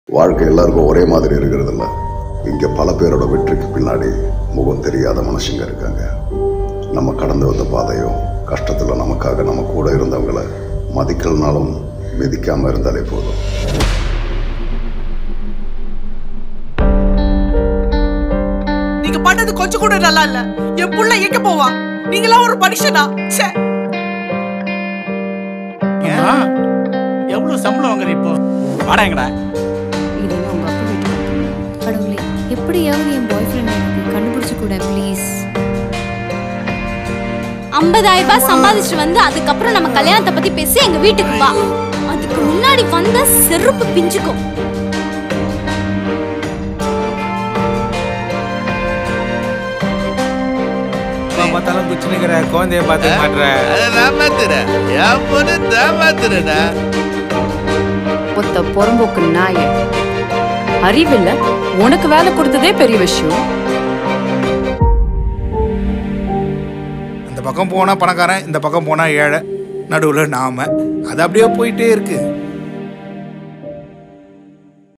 வாழ்க்கை எல்லாருக்கும் ஒரே மாதிரி இருக்கிறது இல்ல இங்க பல பேரோட வெற்றிக்கு பின்னாடி முகம் தெரியாத மனுஷங்க இருக்காங்க நம்ம கடந்து வந்த பாதையும் கஷ்டத்துல நமக்காக நம்ம கூட இருந்தவங்கள மதிக்கலனாலும் மிதிக்காம இருந்தாலே போதும் நீங்க பண்ணது கொஞ்சம் கூட நல்லா இல்ல என் புள்ள எங்க போவான் நீங்களா ஒரு மனுஷனா ச்சே ஏன் எவ்வளவு சம்பளம் வாங்குற இப்போ வாடாங்கடா இதெல்லாம் உங்க அப்பா வீட்டுக்கு கடவுளே எப்படியாவது என் பாய் ஃப்ரெண்ட் எனக்கு கண்டுபிடிச்சு கூட ப்ளீஸ் ஐம்பதாயிரம் ரூபாய் சம்பாதிச்சுட்டு வந்து அதுக்கப்புறம் நம்ம கல்யாணத்தை பத்தி பேசி எங்க வீட்டுக்கு வா அதுக்கு முன்னாடி வந்த செருப்பு பிஞ்சுக்கும் பார்த்தாலும் குச்சினுக்கிற குழந்தைய பார்த்து மாட்டுற அதை நான் மாத்துறேன் என் பொண்ணு நான் மாத்துறேன்டா ஒத்த புறம்போக்கு நாய அறிவில்ல உனக்கு வேலை கொடுத்ததே பெரிய விஷயம் அந்த பக்கம் போனா பணக்காரன் இந்த பக்கம் போனா ஏழை நடுவுல நாம அது அப்படியே போயிட்டே இருக்கு